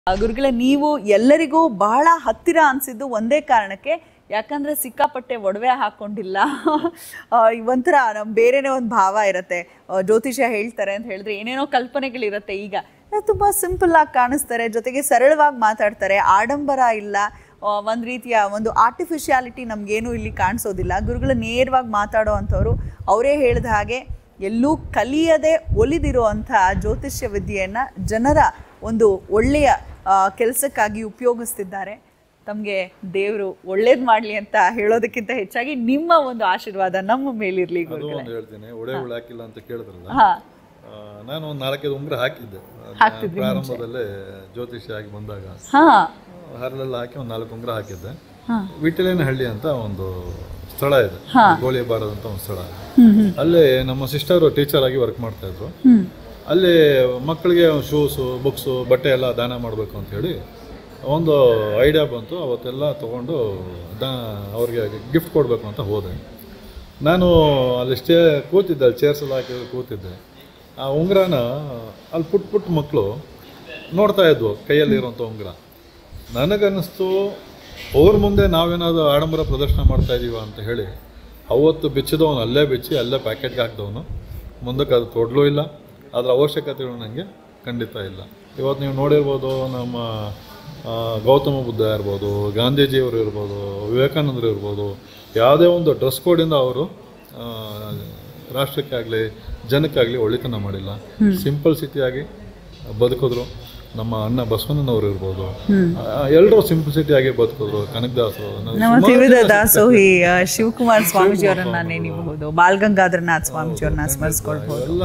ಆ, ಗುರುಗಳೇ ನೀವು ಎಲ್ಲರಿಗೂ ಬಹಳ ಹತ್ತಿರ ಅನಿಸಿದ್ದು ಒಂದೇ ಕಾರಣಕ್ಕೆ ಯಾಕಂದ್ರೆ ಸಿಕ್ಕಾಪಟ್ಟೆ ಒಡವೆ ಹಾಕೊಂಡಿಲ್ಲ ಆ, ಒಂಥರ ನಮ್ಮ ಬೇರೆನೇ ಒಂದು ಭಾವ ಇರುತ್ತೆ ಆ, ಜ್ಯೋತಿಷ್ಯ ಹೇಳ್ತಾರೆ ಅಂತ ಹೇಳಿದ್ರೆ ಏನೇನೋ ಕಲ್ಪನೆಗಳಿರುತ್ತೆ ಈಗ ತುಂಬ ಸಿಂಪಲ್ ಆಗಿ ಕಾಣಿಸ್ತಾರೆ ಜೊತೆಗೆ ಸರಳವಾಗಿ ಮಾತಾಡ್ತಾರೆ ಆಡಂಬರ ಇಲ್ಲ ಆ, ಒಂದು ರೀತಿಯ ಒಂದು ಆರ್ಟಿಫಿಷಿಯಾಲಿಟಿ ನಮಗೇನು ಇಲ್ಲಿ ಕಾಣಿಸೋದಿಲ್ಲ ಗುರುಗಳು ನೇರವಾಗಿ ಮಾತಾಡೋ ಅಂಥವ್ರು ಅವರೇ ಹೇಳಿದ ಹಾಗೆ ಎಲ್ಲೂ ಕಲಿಯದೆ ಒಲಿದಿರುವಂಥ ಜ್ಯೋತಿಷ್ಯ ವಿದ್ಯೆಯನ್ನು ಜನರ ಒಂದು ಒಳ್ಳೆಯ ಕೆಲಸಕ್ಕಾಗಿ ಉಪಯೋಗಿಸ್ತಿದ್ದಾರೆ ತಮಗೆ ದೇವರು ಒಳ್ಳೇದು ಮಾಡಲಿ ಅಂತ ಹೇಳೋದಕ್ಕಿಂತ ಹೆಚ್ಚಾಗಿ ನಿಮ್ಮ ಒಂದು ಆಶೀರ್ವಾದ ನಮ್ಮ ಮೇಲಿರಲಿ ಅದು ಗುರುಗಳೇ ಒಂದು ಹೇಳ್ತೀನಿ ಒಡೆ ಹುಳು ಹಾಕಿಲ್ಲ ಅಂತ ಕೇಳಿದ್ರಲ್ಲ ಹಾ ಆ, ನಾನು ಒಂದು ನಾಲ್ಕೈದು ಉಂಗುರ ಹಾಕಿದ್ದೆ ಅದ್ನ ಪ್ರಾರಂಭದಲ್ಲೇ ಜ್ಯೋತಿಷ್ಯ ಆಗಿ ಬಂದಾಗ ಹಾ ಹರಳೆಲ್ಲ ಹಾಕಿ ಒಂದು ನಾಲ್ಕು ಉಂಗುರ ಹಾಕಿದ್ದೆ ವಿಠಲೇನಹಳ್ಳಿ ಅಂತ ಒಂದು ಸ್ಥಳ ಇದೆ ಗೋಳಿಬಾರದ ಅಂತ ಒಂದು ಸ್ಥಳ ಅಲ್ಲಿ ನಮ್ಮ ಸಿಸ್ಟರ್ ಟೀಚರ್ ಆಗಿ ವರ್ಕ್ ಮಾಡ್ತಾ ಇದ್ರು ಅಲ್ಲಿ ಮಕ್ಕಳಿಗೆ ಶೂಸು ಬುಕ್ಸು ಬಟ್ಟೆ ಎಲ್ಲ ದಾನ ಮಾಡಬೇಕು ಅಂತ ಹೇಳಿ ಒಂದು ಐಡಿಯಾ ಬಂತು ಅವತ್ತೆಲ್ಲ ತೊಗೊಂಡು ದಾ ಅವ್ರಿಗೆ ಗಿಫ್ಟ್ ಕೊಡಬೇಕು ಅಂತ ಹೋದೆ ನಾನು ಅಲ್ಲಿ ಸ್ಟೇ ಕೂತಿದ್ದೆ ಅಲ್ಲಿ ಚೇರ್ಸ್ ಎಲ್ಲ ಹಾಕಿ ಕೂತಿದ್ದೆ ಆ ಉಂಗುರನ ಅಲ್ಲಿ ಪುಟ್ ಪುಟ್ಟ ಮಕ್ಕಳು ನೋಡ್ತಾ ಇದ್ವು ಕೈಯಲ್ಲಿ ಇರೋಂಥ ಉಂಗುರ ನನಗನ್ನಿಸ್ತು ಅವ್ರ ಮುಂದೆ ನಾವೇನಾದ್ರು ಆಡಂಬರ ಪ್ರದರ್ಶನ ಮಾಡ್ತಾ ಇದೀವ ಅಂತ ಹೇಳಿ ಅವತ್ತು ಬಿಚ್ಚಿದವನು ಅಲ್ಲೇ ಬಿಚ್ಚಿ ಅಲ್ಲೇ ಪ್ಯಾಕೆಟ್ಗೆ ಹಾಕಿದವನು ಮುಂದಕ್ಕೆ ಅದು ತೊಡಲೂ ಇಲ್ಲ ಅದರ ಅವಶ್ಯಕತೆಗಳು ನನಗೆ ಖಂಡಿತ ಇಲ್ಲ ಇವತ್ತು ನೀವು ನೋಡಿರ್ಬೋದು ನಮ್ಮ ಆ, ಗೌತಮ ಬುದ್ಧ ಇರ್ಬೋದು ಗಾಂಧೀಜಿಯವರು ಇರ್ಬೋದು ವಿವೇಕಾನಂದರು ಇರ್ಬೋದು ಯಾವುದೇ ಒಂದು ಡ್ರೆಸ್ ಕೋಡಿಂದ ಅವರು ಆ, ರಾಷ್ಟ್ರಕ್ಕೆ ಆಗಲಿ ಜನಕ್ಕಾಗಲಿ ಒಳ್ಳೆತನ ಮಾಡಿಲ್ಲ ಸಿಂಪಲ್ ಸಿಟಿಯಾಗಿ ಬದುಕಿದ್ರು ನಮ್ಮ ಅಣ್ಣ ಬಸವಣ್ಣನವರು ಇರ್ಬೋದು ಎಲ್ಲರೂ ಸಿಂಪ್ಲಿಸಿಟಿ ಆಗಿ ಬದುಕಿದ್ರು ಕನಕದಾಸರು ನಾವು ನಮ್ಮ ತ್ರಿವಿಧ ದಾಸೋಹಿ ಆ, ಶಿವಕುಮಾರ್ ಸ್ವಾಮೀಜಿ ಅವರನ್ನ ನೆನೆಯಬಹುದು ಬಾಲ್ಗಂಗಾಧರನಾಥ್ ಸ್ವಾಮೀಜಿ ಅವ್ರನ್ನ ಸ್ಮರಿಸ್ಕೊಳ್ಬಹುದು ಎಲ್ಲ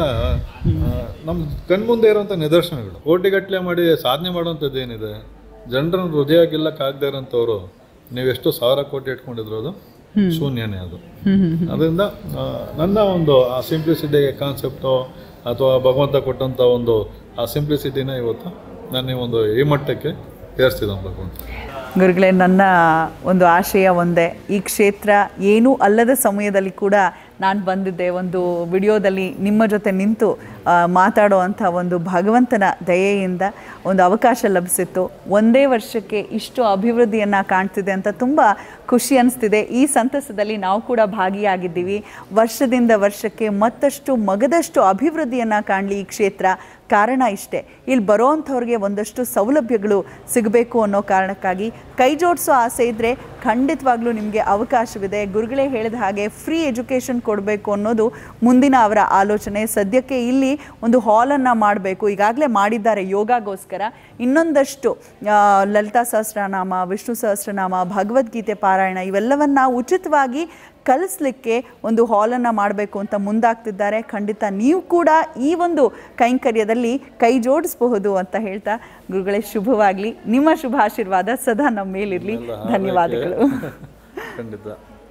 ನಮ್ಮ ಕಣ್ಮುಂದೆ ಇರುವಂಥ ನಿದರ್ಶನಗಳು ಕೋಟಿಗಟ್ಟಲೆ ಮಾಡಿ ಸಾಧನೆ ಮಾಡುವಂಥದ್ದು ಏನಿದೆ ಜನರನ್ನು ಹೃದಯ ಗೆಲ್ಲಕ್ಕಾಗದೇ ಇರೋಂಥವ್ರು ನೀವೆಷ್ಟು ಸಾವಿರ ಕೋಟಿ ಇಟ್ಕೊಂಡಿದ್ರು ಅದು ಶೂನ್ಯನೇ ಅದು ಅದರಿಂದ ಆ, ನನ್ನ ಒಂದು ಆ ಸಿಂಪ್ಲಿಸಿಟಿ ಕಾನ್ಸೆಪ್ಟು ಅಥವಾ ಭಗವಂತ ಕೊಟ್ಟಂಥ ಒಂದು ಆ ಸಿಂಪ್ಲಿಸಿಟಿನ ಇವತ್ತು ನನ್ನ ಈ ಒಂದು ಈ ಮಟ್ಟಕ್ಕೆ ಏರಿಸ್ತಿದ್ದಾನೆ ಭಗವಂತ ಗುರುಗಳೇ ನನ್ನ ಒಂದು ಆಶಯ ಒಂದೇ ಈ ಕ್ಷೇತ್ರ ಏನೂ ಅಲ್ಲದ ಸಮಯದಲ್ಲಿ ಕೂಡ ನಾನು ಬಂದಿದ್ದೆ ಒಂದು ವಿಡಿಯೋದಲ್ಲಿ ನಿಮ್ಮ ಜೊತೆ ನಿಂತು ಆ, ಮಾತಾಡೋ ಅಂಥ ಒಂದು ಭಗವಂತನ ದಯೆಯಿಂದ ಒಂದು ಅವಕಾಶ ಲಭಿಸಿತ್ತು ಒಂದೇ ವರ್ಷಕ್ಕೆ ಇಷ್ಟು ಅಭಿವೃದ್ಧಿಯನ್ನು ಕಾಣ್ತಿದೆ ಅಂತ ತುಂಬ ಖುಷಿ ಅನಿಸ್ತಿದೆ ಈ ಸಂತಸದಲ್ಲಿ ನಾವು ಕೂಡ ಭಾಗಿಯಾಗಿದ್ದೀವಿ ವರ್ಷದಿಂದ ವರ್ಷಕ್ಕೆ ಮತ್ತಷ್ಟು ಮಗದಷ್ಟು ಅಭಿವೃದ್ಧಿಯನ್ನು ಕಾಣಲಿ ಈ ಕ್ಷೇತ್ರ ಕಾರಣ ಇಷ್ಟೇ ಇಲ್ಲಿ ಬರೋವಂಥವ್ರಿಗೆ ಒಂದಷ್ಟು ಸೌಲಭ್ಯಗಳು ಸಿಗಬೇಕು ಅನ್ನೋ ಕಾರಣಕ್ಕಾಗಿ ಕೈ ಜೋಡಿಸೋ ಆಸೆ ಇದ್ದರೆ ಖಂಡಿತವಾಗ್ಲೂ ನಿಮಗೆ ಅವಕಾಶವಿದೆ ಗುರುಗಳೇ ಹೇಳಿದ ಹಾಗೆ ಫ್ರೀ ಎಜುಕೇಷನ್ ಕೊಡಬೇಕು ಅನ್ನೋದು ಮುಂದಿನ ಅವರ ಆಲೋಚನೆ ಸದ್ಯಕ್ಕೆ ಇಲ್ಲಿ ಒಂದು ಹಾಲನ್ನು ಮಾಡಬೇಕು ಈಗಾಗಲೇ ಮಾಡಿದ್ದಾರೆ ಯೋಗಾಗೋಸ್ಕರ ಇನ್ನೊಂದಷ್ಟು ಆ, ಲಲಿತಾ ಸಹಸ್ರನಾಮ ವಿಷ್ಣು ಸಹಸ್ರನಾಮ ಭಗವದ್ಗೀತೆ ಪಾರಾಯಣ ಇವೆಲ್ಲವನ್ನ ಉಚಿತವಾಗಿ ಕಲಿಸ್ಲಿಕ್ಕೆ ಒಂದು ಹಾಲನ್ನು ಮಾಡಬೇಕು ಅಂತ ಮುಂದಾಗ್ತಿದ್ದಾರೆ ಖಂಡಿತ ನೀವು ಕೂಡ ಈ ಒಂದು ಕೈಂಕರ್ಯದಲ್ಲಿ ಕೈ ಜೋಡಿಸಬಹುದು ಅಂತ ಹೇಳ್ತಾ ಗುರುಗಳೇ ಶುಭವಾಗಲಿ ನಿಮ್ಮ ಶುಭ ಆಶೀರ್ವಾದ ಸದಾ ನಮ್ಮ ಮೇಲಿರಲಿ ಧನ್ಯವಾದಗಳು ಖಂಡಿತ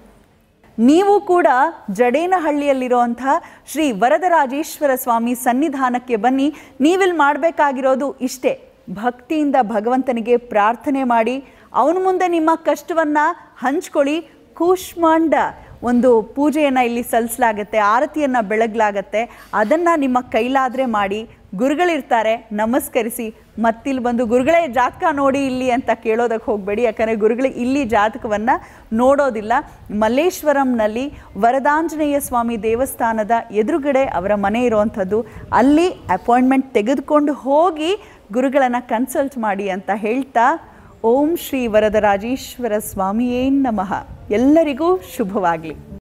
ನೀವು ಕೂಡ ಜಡೇನಹಳ್ಳಿಯಲ್ಲಿರುವಂಥ ಶ್ರೀ ವರದರಾಜೇಶ್ವರ ಸ್ವಾಮಿ ಸನ್ನಿಧಾನಕ್ಕೆ ಬನ್ನಿ ನೀವಿಲ್ಲಿ ಮಾಡಬೇಕಾಗಿರೋದು ಇಷ್ಟೇ ಭಕ್ತಿಯಿಂದ ಭಗವಂತನಿಗೆ ಪ್ರಾರ್ಥನೆ ಮಾಡಿ ಅವನ ಮುಂದೆ ನಿಮ್ಮ ಕಷ್ಟವನ್ನು ಹಂಚ್ಕೊಳ್ಳಿ ಕೂಷ್ಮಾಂಡ ಒಂದು ಪೂಜೆಯನ್ನು ಇಲ್ಲಿ ಸಲ್ಲಿಸಲಾಗತ್ತೆ ಆರತಿಯನ್ನು ಬೆಳಗ್ಲಾಗತ್ತೆ ಅದನ್ನು ನಿಮ್ಮ ಕೈಲಾದರೆ ಮಾಡಿ ಗುರುಗಳಿರ್ತಾರೆ ನಮಸ್ಕರಿಸಿ ಮತ್ತಿಲ್ಲಿ ಬಂದು ಗುರುಗಳೇ ಜಾತಕ ನೋಡಿ ಇಲ್ಲಿ ಅಂತ ಕೇಳೋದಕ್ಕೆ ಹೋಗಬೇಡಿ ಯಾಕಂದರೆ ಗುರುಗಳು ಇಲ್ಲಿ ಜಾತಕವನ್ನು ನೋಡೋದಿಲ್ಲ ಮಲ್ಲೇಶ್ವರಂನಲ್ಲಿ ವರದಾಂಜನೇಯ ಸ್ವಾಮಿ ದೇವಸ್ಥಾನದ ಎದುರುಗಡೆ ಅವರ ಮನೆ ಇರುವಂಥದ್ದು ಅಲ್ಲಿ ಅಪಾಯಿಂಟ್ಮೆಂಟ್ ತೆಗೆದುಕೊಂಡು ಹೋಗಿ ಗುರುಗಳನ್ನು ಕನ್ಸಲ್ಟ್ ಮಾಡಿ ಅಂತ ಹೇಳ್ತಾ ಓಂ ಶ್ರೀ ವರದರಾಜೇಶ್ವರ ಸ್ವಾಮಿಯೇ ನಮಃ ಎಲ್ಲರಿಗೂ ಶುಭವಾಗಲಿ